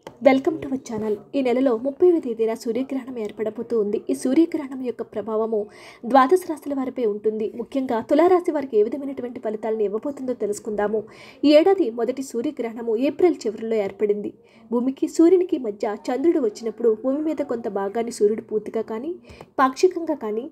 welcome to our channel ఈ నెలలో ముప్పైవ తేదీన సూర్యగ్రహణం ఏర్పడబోతూ ఉంది ఈ సూర్యగ్రహణం యొక్క ప్రభావము ద్వాదశ రాశుల వారిపై ఉంటుంది ముఖ్యంగా తులారాశి వారికి ఏ విధమైనటువంటి ఫలితాలను ఇవ్వబోతుందో తెలుసుకుందాము ఈ ఏడాది మొదటి సూర్యగ్రహణము ఏప్రిల్ చివరిలో ఏర్పడింది భూమికి సూర్యునికి మధ్య చంద్రుడు వచ్చినప్పుడు భూమి మీద కొంత భాగాన్ని సూర్యుడు పూర్తిగా కానీ పాక్షికంగా కానీ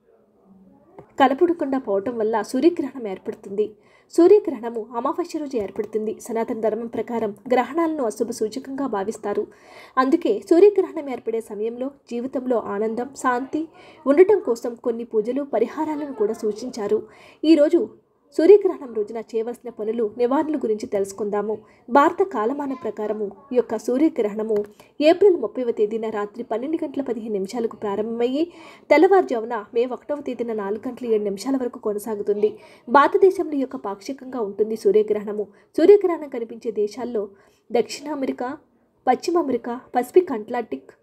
కనపడకుండా పోవటం వల్ల సూర్యగ్రహణం ఏర్పడుతుంది సూర్యగ్రహణము అమావాస్య రోజు ఏర్పడుతుంది సనాతన ధర్మం ప్రకారం గ్రహణాలను అశుభ సూచకంగా భావిస్తారు అందుకే సూర్యగ్రహణం ఏర్పడే సమయంలో జీవితంలో ఆనందం శాంతి ఉండటం కోసం కొన్ని పూజలు పరిహారాలను కూడా సూచించారు ఈరోజు సూర్యగ్రహణం రోజున చేయవలసిన పనులు నివారణల గురించి తెలుసుకుందాము భారత కాలమాన ప్రకారము ఈ యొక్క సూర్యగ్రహణము ఏప్రిల్ ముప్పైవ తేదీన రాత్రి పన్నెండు గంటల పదిహేను నిమిషాలకు ప్రారంభమయ్యి తెల్లవారుజామున మే ఒకటవ తేదీన నాలుగు గంటల ఏడు నిమిషాల వరకు కొనసాగుతుంది భారతదేశంలో ఈ యొక్క పాక్షికంగా ఉంటుంది సూర్యగ్రహణము సూర్యగ్రహణం కనిపించే దేశాల్లో దక్షిణ అమెరికా పశ్చిమ అమెరికా పసిఫిక్ అట్లాంటిక్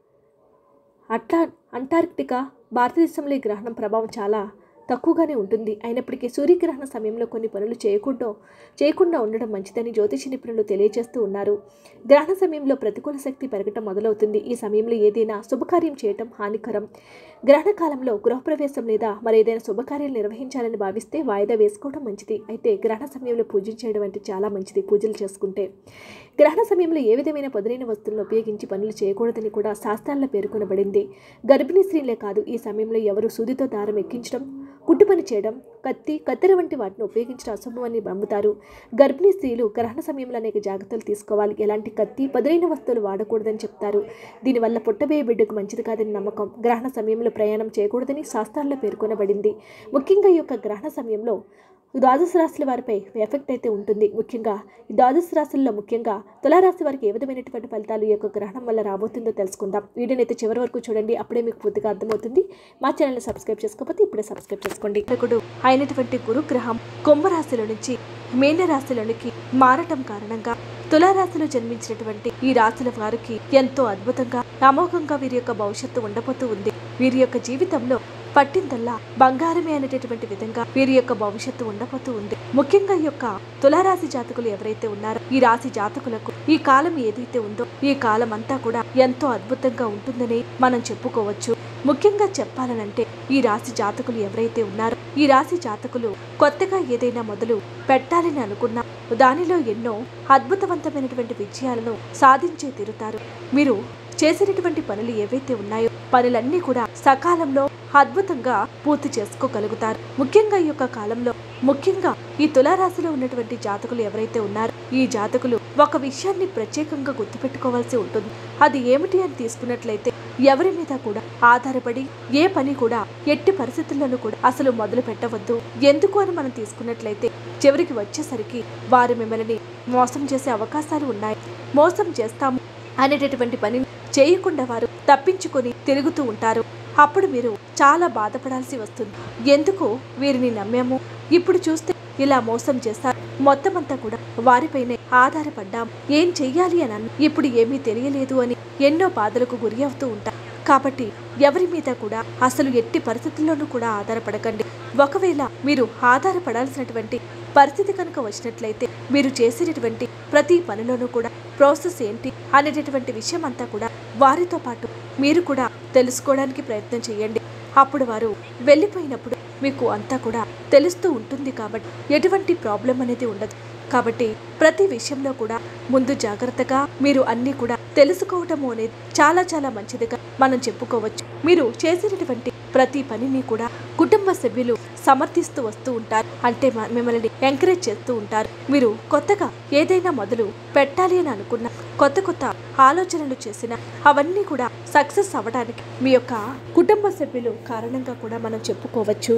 అట్లా అంటార్క్టికా భారతదేశంలో ఈ గ్రహణం ప్రభావం చాలా తక్కువగానే ఉంటుంది అయినప్పటికీ సూర్యగ్రహణ సమయంలో కొన్ని పనులు చేయకుండా చేయకుండా ఉండడం మంచిదని జ్యోతిష నిపుణులు తెలియజేస్తూ ఉన్నారు గ్రహణ సమయంలో ప్రతికూల శక్తి పెరగటం మొదలవుతుంది ఈ సమయంలో ఏదైనా శుభకార్యం చేయటం హానికరం గ్రహణ కాలంలో గృహప్రవేశం లేదా మరేదైనా శుభకార్యాలు నిర్వహించాలని భావిస్తే వాయిదా వేసుకోవడం మంచిది అయితే గ్రహణ సమయంలో పూజించడం అంటే చాలా మంచిది పూజలు చేసుకుంటే గ్రహణ సమయంలో ఏ విధమైన పదునైన వస్తువులను ఉపయోగించి పనులు చేయకూడదని కూడా శాస్త్రాల్లో పేర్కొనబడింది గర్భిణీ స్త్రీలే కాదు ఈ సమయంలో ఎవరు సూదితో దారం ఎక్కించడం కుట్టు పని చేయడం కత్తి కత్తెర వంటి వాటిని ఉపయోగించడం అశుభమని నమ్ముతారు గర్భిణీ స్త్రీలు గ్రహణ సమయంలో అనేక జాగ్రత్తలు తీసుకోవాలి ఎలాంటి కత్తి పదునైన వస్తువులు వాడకూడదని చెప్తారు దీనివల్ల పుట్టబోయే బిడ్డకు మంచిది కాదని నమ్మకం గ్రహణ సమయంలో ప్రయాణం చేయకూడదని శాస్త్రాల్లో పేర్కొనబడింది ముఖ్యంగా ఈ యొక్క గ్రహణ సమయంలో ద్వాదశ రాశుల వారిపై ఎఫెక్ట్ అయితే ఉంటుంది ముఖ్యంగా ఈ ద్వాదశ రాశుల్లో ముఖ్యంగా తులారాశి వారికి ఏ విధమైనటువంటి ఫలితాలు ఈ యొక్క గ్రహణం వల్ల రాబోతుందో తెలుసుకుందాం వీడియోని అయితే చివరి వరకు చూడండి అప్పుడే మీకు పూర్తిగా అర్థమవుతుంది మా ఛానల్ని సబ్స్క్రైబ్ చేసుకోకపోతే ఇప్పుడే సబ్స్క్రైబ్ చేసుకోండి ఇప్పుడు అయినటువంటి గురుగ్రహం కుంభరాశిలో నుంచి మీన రాశిలోనికి మారటం కారణంగా తులారాశిలో జన్మించినటువంటి ఈ రాశుల వారికి ఎంతో అద్భుతంగా అమోఘంగా వీరి యొక్క భవిష్యత్తు ఉండబోతూ ఉంది వీరి యొక్క జీవితంలో పట్టిందల్లా బంగారమే అనేటటువంటి విధంగా వీరి యొక్క భవిష్యత్తు ఉండబోతూ ఉంది ముఖ్యంగా ఈ యొక్క తులారాశి జాతకులు ఎవరైతే ఉన్నారో ఈ రాశి జాతకులకు ఈ కాలం ఏదైతే ఉందో ఈ కాలం అంతా కూడా ఎంతో అద్భుతంగా ఉంటుందని మనం చెప్పుకోవచ్చు ముఖ్యంగా చెప్పాలనంటే ఈ రాశి జాతకులు ఎవరైతే ఉన్నారో ఈ రాశి జాతకులు కొత్తగా ఏదైనా మొదలు పెట్టాలని అనుకున్నా దానిలో ఎన్నో అద్భుతవంతమైనటువంటి విజయాలను సాధించే తీరుతారు మీరు చేసినటువంటి పనులు ఏవైతే ఉన్నాయో పనులన్నీ కూడా సకాలంలో అద్భుతంగా పూర్తి చేసుకోగలుగుతారు ముఖ్యంగా ఈ యొక్క కాలంలో ముఖ్యంగా ఈ తులారాశిలో ఉన్నటువంటి జాతకులు ఎవరైతే ఉన్నారో ఈ జాతకులు ఒక విషయాన్ని ప్రత్యేకంగా గుర్తుపెట్టుకోవాల్సి ఉంటుంది అది ఏమిటి అని తీసుకున్నట్లయితే ఎవరి మీద కూడా ఆధారపడి ఏ పని కూడా ఎట్టి పరిస్థితుల్లోనూ కూడా అసలు మొదలు పెట్టవద్దు ఎందుకు అని మనం తీసుకున్నట్లయితే చివరికి వచ్చేసరికి వారు మిమ్మల్ని మోసం చేసే అవకాశాలు ఉన్నాయి మోసం చేస్తాము అనేటటువంటి పని చేయకుండా వారు తప్పించుకొని తిరుగుతూ ఉంటారు అప్పుడు మీరు చాలా బాధపడాల్సి వస్తుంది ఎందుకు వీరిని నమ్మాము ఇప్పుడు చూస్తే ఇలా మోసం చేస్తారు మొత్తం అంతా కూడా వారిపైనే ఆధారపడ్డాం ఏం చెయ్యాలి అని అన్న- ఇప్పుడు ఏమీ తెలియలేదు అని ఎన్నో బాధలకు గురి అవుతూ ఉంటారు కాబట్టి ఎవరి మీద కూడా అసలు ఎట్టి పరిస్థితుల్లోనూ కూడా ఆధారపడకండి ఒకవేళ మీరు ఆధారపడాల్సినటువంటి పరిస్థితి కనుక వచ్చినట్లయితే మీరు చేసేటటువంటి ప్రతి పనిలోనూ కూడా ప్రాసెస్ ఏంటి అనేటటువంటి విషయం అంతా కూడా వారితో పాటు మీరు కూడా తెలుసుకోవడానికి ప్రయత్నం చేయండి అప్పుడు వారు వెళ్ళిపోయినప్పుడు మీకు అంతా కూడా తెలుస్తూ ఉంటుంది కాబట్టి ఎటువంటి ప్రాబ్లం అనేది ఉండదు కాబట్టి ప్రతి విషయంలో కూడా ముందు జాగ్రత్తగా మీరు అన్నీ కూడా తెలుసుకోవటము అనేది చాలా చాలా మంచిదిగా మనం చెప్పుకోవచ్చు మీరు చేసేటటువంటి ప్రతి పనిని కూడా కుటుంబ సభ్యులు సమర్థిస్తూ వస్తూ ఉంటారు అంటే మ- మిమ్మల్ని ఎంకరేజ్ చేస్తూ ఉంటారు మీరు కొత్తగా ఏదైనా మొదలు పెట్టాలి అని అనుకున్న కొత్త కొత్త ఆలోచనలు చేసిన అవన్నీ కూడా సక్సెస్ అవ్వడానికి మీ యొక్క కుటుంబ సభ్యులు కారణంగా కూడా మనం చెప్పుకోవచ్చు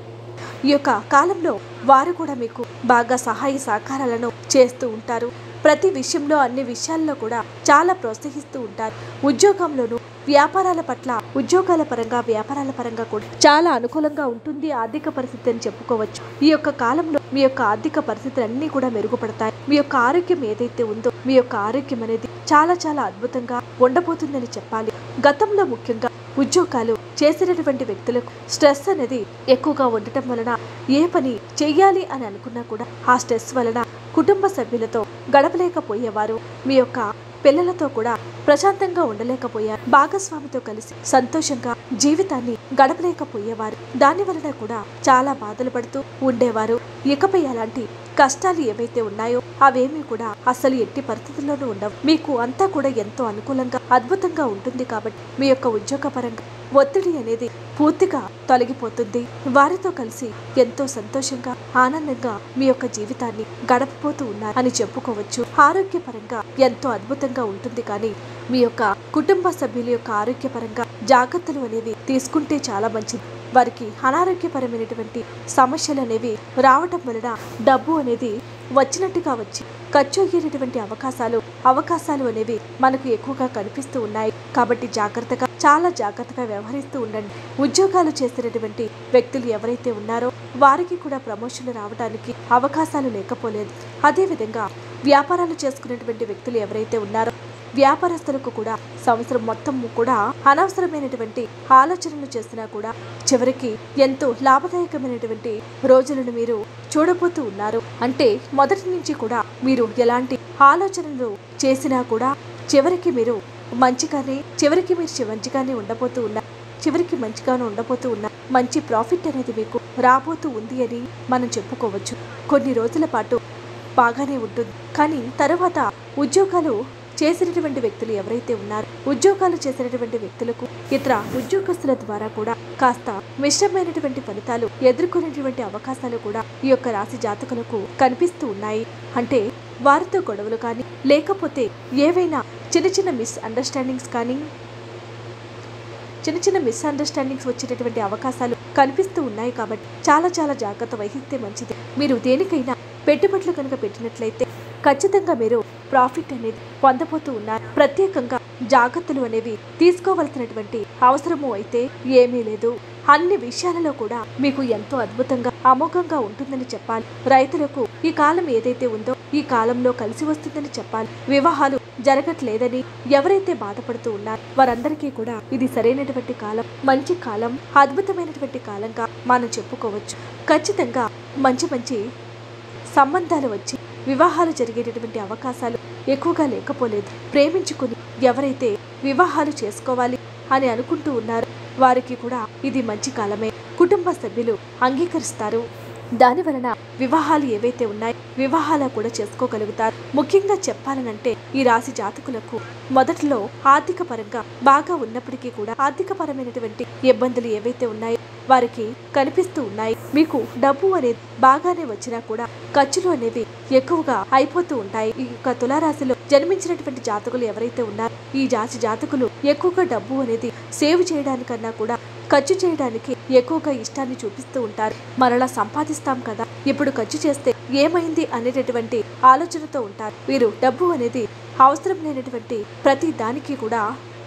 ఈ యొక్క కాలంలో వారు కూడా మీకు బాగా సహాయ సహకారాలను చేస్తూ ఉంటారు ప్రతి విషయంలో అన్ని విషయాల్లో కూడా చాలా ప్రోత్సహిస్తూ ఉంటారు ఉద్యోగంలోనూ వ్యాపారాల పట్ల ఉద్యోగాల పరంగా వ్యాపారాల పరంగా కూడా చాలా అనుకూలంగా ఉంటుంది ఆర్థిక పరిస్థితి అని చెప్పుకోవచ్చు ఈ యొక్క కాలంలో మీ యొక్క ఆర్థిక పరిస్థితులు అన్నీ కూడా మెరుగుపడతాయి మీ యొక్క ఆరోగ్యం ఏదైతే ఉందో మీ యొక్క ఆరోగ్యం అనేది చాలా చాలా అద్భుతంగా ఉండబోతుందని చెప్పాలి గతంలో ముఖ్యంగా ఉద్యోగాలు చేసినటువంటి వ్యక్తులకు స్ట్రెస్ అనేది ఎక్కువగా ఉండటం వలన ఏ పని చెయ్యాలి అని అనుకున్నా కూడా ఆ స్ట్రెస్ వలన కుటుంబ సభ్యులతో గడపలేకపోయేవారు మీ యొక్క పిల్లలతో కూడా ప్రశాంతంగా ఉండలేకపోయారు భాగస్వామితో కలిసి సంతోషంగా జీవితాన్ని గడపలేకపోయేవారు దాని వలన కూడా చాలా బాధలు పడుతూ ఉండేవారు ఇకపై అలాంటి కష్టాలు ఏవైతే ఉన్నాయో అవేమీ కూడా అసలు ఎట్టి పరిస్థితుల్లోనూ ఉండవు మీకు అంతా కూడా ఎంతో అనుకూలంగా అద్భుతంగా ఉంటుంది కాబట్టి మీ యొక్క ఉద్యోగపరంగా ఒత్తిడి అనేది పూర్తిగా తొలగిపోతుంది వారితో కలిసి ఎంతో సంతోషంగా ఆనందంగా మీ యొక్క జీవితాన్ని గడపబోతూ ఉన్నారు అని చెప్పుకోవచ్చు ఆరోగ్యపరంగా ఎంతో అద్భుతంగా ఉంటుంది కానీ మీ యొక్క కుటుంబ సభ్యుల యొక్క ఆరోగ్యపరంగా జాగ్రత్తలు అనేవి తీసుకుంటే చాలా మంచిది వారికి అనారోగ్యపరమైనటువంటి సమస్యలు అనేవి రావటం వలన డబ్బు అనేది వచ్చినట్టుగా వచ్చి ఖర్చు అయ్యేటటువంటి అవకాశాలు అవకాశాలు అనేవి మనకు ఎక్కువగా కనిపిస్తూ ఉన్నాయి కాబట్టి జాగ్రత్తగా చాలా జాగ్రత్తగా వ్యవహరిస్తూ ఉండండి ఉద్యోగాలు చేస్తున్నటువంటి వ్యక్తులు ఎవరైతే ఉన్నారో వారికి కూడా ప్రమోషన్లు రావడానికి అవకాశాలు లేకపోలేదు అదేవిధంగా వ్యాపారాలు చేసుకునేటువంటి వ్యక్తులు ఎవరైతే ఉన్నారో వ్యాపారస్తులకు కూడా సంవత్సరం మొత్తం కూడా అనవసరమైనటువంటి ఆలోచనలు చేసినా కూడా చివరికి ఎంతో లాభదాయకమైనటువంటి రోజులను మీరు చూడబోతూ ఉన్నారు అంటే మొదటి నుంచి కూడా మీరు ఎలాంటి ఆలోచనలు చేసినా కూడా చివరికి మీరు మంచిగానే చివరికి మీరు మంచిగానే ఉండబోతూ ఉన్నారు చివరికి మంచిగానే ఉండబోతూ ఉన్నారు మంచి ప్రాఫిట్ అనేది మీకు రాబోతూ ఉంది అని మనం చెప్పుకోవచ్చు కొన్ని రోజుల పాటు బాగానే ఉంటుంది కానీ తర్వాత ఉద్యోగాలు చేసినటువంటి వ్యక్తులు ఎవరైతే ఉన్నారో ఉద్యోగాలు చేసినటువంటి వ్యక్తులకు ఇతర ఉద్యోగస్తుల ద్వారా కూడా కాస్త మిశ్రమైనటువంటి ఫలితాలు ఎదుర్కొనేటువంటి అవకాశాలు కూడా ఈ యొక్క రాశి జాతకులకు కనిపిస్తూ ఉన్నాయి అంటే వారితో గొడవలు కానీ లేకపోతే ఏవైనా చిన్న చిన్న మిస్ అండర్స్టాండింగ్స్ కానీ చిన్న చిన్న మిస్అండర్స్టాండింగ్స్ వచ్చేటటువంటి అవకాశాలు కనిపిస్తూ ఉన్నాయి కాబట్టి చాలా చాలా జాగ్రత్త వహిస్తే మంచిది మీరు దేనికైనా పెట్టుబడులు కనుక పెట్టినట్లయితే ఖచ్చితంగా మీరు ప్రాఫిట్ అనేది పొందబోతూ ఉన్నారు ప్రత్యేకంగా జాగ్రత్తలు అనేవి తీసుకోవాల్సినటువంటి అవసరము అయితే ఏమీ లేదు అన్ని విషయాలలో కూడా మీకు ఎంతో అద్భుతంగా అమోఘంగా ఉంటుందని చెప్పాలి రైతులకు ఈ కాలం ఏదైతే ఉందో ఈ కాలంలో కలిసి వస్తుందని చెప్పాలి వివాహాలు జరగట్లేదని ఎవరైతే బాధపడుతూ ఉన్నారో వారందరికీ కూడా ఇది సరైనటువంటి కాలం మంచి కాలం అద్భుతమైనటువంటి కాలంగా మనం చెప్పుకోవచ్చు ఖచ్చితంగా మంచి మంచి సంబంధాలు వచ్చి వివాహాలు జరిగేటటువంటి అవకాశాలు ఎక్కువగా లేకపోలేదు ప్రేమించుకుని ఎవరైతే వివాహాలు చేసుకోవాలి అని అనుకుంటూ ఉన్నారో వారికి కూడా ఇది మంచి కాలమే కుటుంబ సభ్యులు అంగీకరిస్తారు దాని వలన వివాహాలు ఏవైతే ఉన్నాయో వివాహాలు కూడా చేసుకోగలుగుతారు ముఖ్యంగా చెప్పాలనంటే ఈ రాశి జాతకులకు మొదట్లో ఆర్థిక పరంగా బాగా ఉన్నప్పటికీ కూడా ఆర్థిక పరమైనటువంటి ఇబ్బందులు ఏవైతే ఉన్నాయో వారికి కనిపిస్తూ ఉన్నాయి మీకు డబ్బు అనేది బాగానే వచ్చినా కూడా ఖర్చులు అనేవి ఎక్కువగా అయిపోతూ ఉంటాయి ఈ యొక్క తులారాశిలో జన్మించినటువంటి జాతకులు ఎవరైతే ఉన్నారో ఈ జాతి జాతకులు ఎక్కువగా డబ్బు అనేది సేవ్ చేయడానికన్నా కూడా ఖర్చు చేయడానికి ఎక్కువగా ఇష్టాన్ని చూపిస్తూ ఉంటారు మరలా సంపాదిస్తాం కదా ఇప్పుడు ఖర్చు చేస్తే ఏమైంది అనేటటువంటి ఆలోచనతో ఉంటారు వీరు డబ్బు అనేది అవసరం లేనటువంటి ప్రతి దానికి కూడా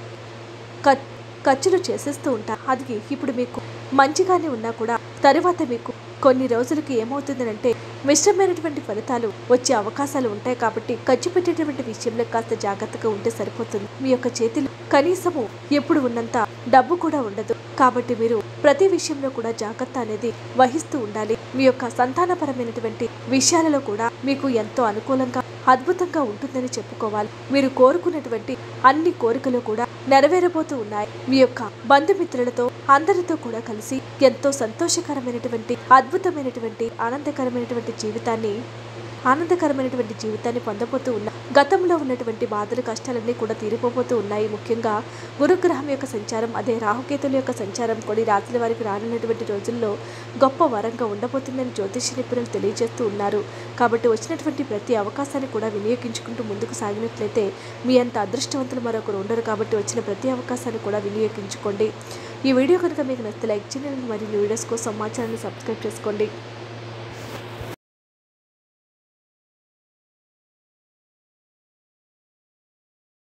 ఖ- ఖర్చులు చేసేస్తూ ఉంటారు అది ఇప్పుడు మీకు మంచిగానే ఉన్నా కూడా తరువాత మీకు కొన్ని రోజులకి ఏమవుతుందంటే మిశ్రమైనటువంటి ఫలితాలు వచ్చే అవకాశాలు ఉంటాయి కాబట్టి ఖర్చు పెట్టేటువంటి విషయంలో కాస్త జాగ్రత్తగా ఉంటే సరిపోతుంది మీ యొక్క చేతిలో కనీసము ఎప్పుడు ఉన్నంత డబ్బు కూడా ఉండదు కాబట్టి మీరు ప్రతి విషయంలో కూడా జాగ్రత్త అనేది వహిస్తూ ఉండాలి మీ యొక్క సంతానపరమైనటువంటి విషయాలలో కూడా మీకు ఎంతో అనుకూలంగా అద్భుతంగా ఉంటుందని చెప్పుకోవాలి మీరు కోరుకున్నటువంటి అన్ని కోరికలు కూడా నెరవేరబోతూ ఉన్నాయి మీ యొక్క బంధుమిత్రులతో అందరితో కూడా కలిసి ఎంతో సంతోషకరమైనటువంటి అద్భుతమైనటువంటి ఆనందకరమైనటువంటి జీవితాన్ని ఆనందకరమైనటువంటి జీవితాన్ని పొందబోతూ ఉన్న గతంలో ఉన్నటువంటి బాధలు కష్టాలన్నీ కూడా తీరిపోబోతూ ఉన్నాయి ముఖ్యంగా గురుగ్రహం యొక్క సంచారం అదే రాహుకేతుల యొక్క సంచారం కూడా ఈ రాత్రి వారికి రానున్నటువంటి రోజుల్లో గొప్ప వరంగా ఉండబోతుందని జ్యోతిష నిపుణులు తెలియజేస్తూ ఉన్నారు కాబట్టి వచ్చినటువంటి ప్రతి అవకాశాన్ని కూడా వినియోగించుకుంటూ ముందుకు సాగినట్లయితే మీ అంత అదృష్టవంతులు మరొకరు ఉండరు కాబట్టి వచ్చిన ప్రతి అవకాశాన్ని కూడా వినియోగించుకోండి ఈ వీడియో కనుక మీకు నచ్చితే లైక్ చేయండి మరియు వీడియోస్ కోసం మా ఛానల్ సబ్స్క్రైబ్ చేసుకోండి